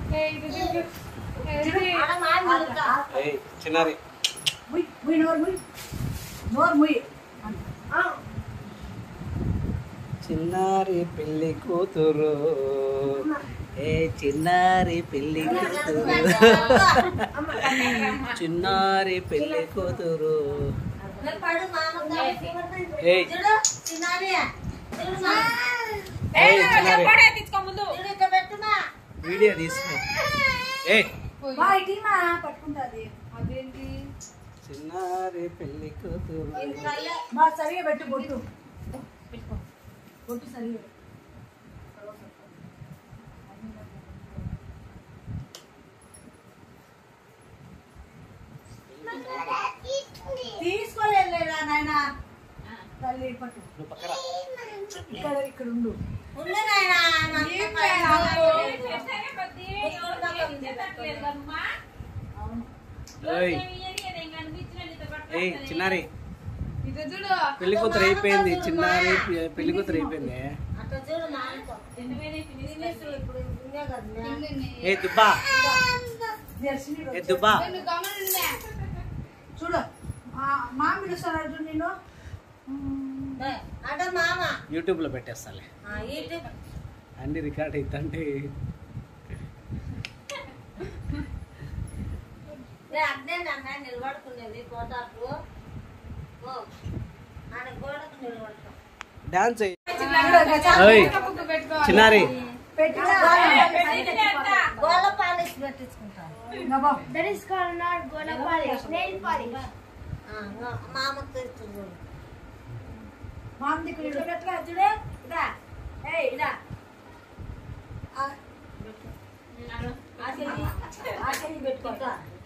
ఆడ మాయ మిగులుతా. ఏయ్ చిన్నారి ముయ్ ముయ్ నోరు ముయ్ నోరు ముయ్ ఆ, చిన్నారి పెళ్లి కూతురు ఏ చిన్నారి పెళ్లి కూతురు చిన్నారి పెళ్లి కూతురు నేను పడు మామకు ఏయ్ చూడు చిన్నారి చూడు మా. ఏయ్ చిన్నారి చూడు ఇక్కడ పెట్టుమా వీడియో తీసుకో ఏ మా ఇటీ మా పట్టుకుంటుంది చిన్నారి పెళ్లి కూతురు మా సరిగా పెట్టు బొట్టు బొట్టు సరిగా పెట్టు. తీసుకోలేదులేరా నాయన తల్లి పట్టు నువ్వు పక్కరా ఇక్కడ ఇక్కడ ఉండు ఉండు నాయనా, నాకు పైన అవును ఏయ్ ఏయ్ చిన్నారి పెళ్లి కూతురు అయిపోయింది చిన్నారి పె- పెళ్లి కూతురు అయిపోయింది అట్లా చూడు మామతో తినేసి ఇప్పుడు ఉండే కదా నే. ఏ దుబ్బా దర్శిని ఏ దుబ్బా చూడు మా- మా పిలుస్తున్నాడు చూడు నేను ఏ, అడ మామ యూట్యూబ్ లో పెట్టేస్తాలే ఆ, యూట్యూబ్ అన్ని రికార్డ్ అవుతుంటే రే, అట్నే నాన్న నిలబడుకునేది పోటాకు ఓ ఆడ గోడకు నిలబడతాం డాన్స్ చూడు, ఓయ్ చిన్నారి పెట్టినా గోళ్ళ పాలిష్ పెట్టించుకుంటాం ఇంకో That is called not gola polish, nail polish. ఆ, ఇంగో మామకు తెస్తుంది మామ దిక్కు చూడు. పెట్టరా చూడు ఇదా ఏయ్ ఇదా ఆ, ఆ చెయ్యి ఆ చెయ్యి పెట్టుకుంటా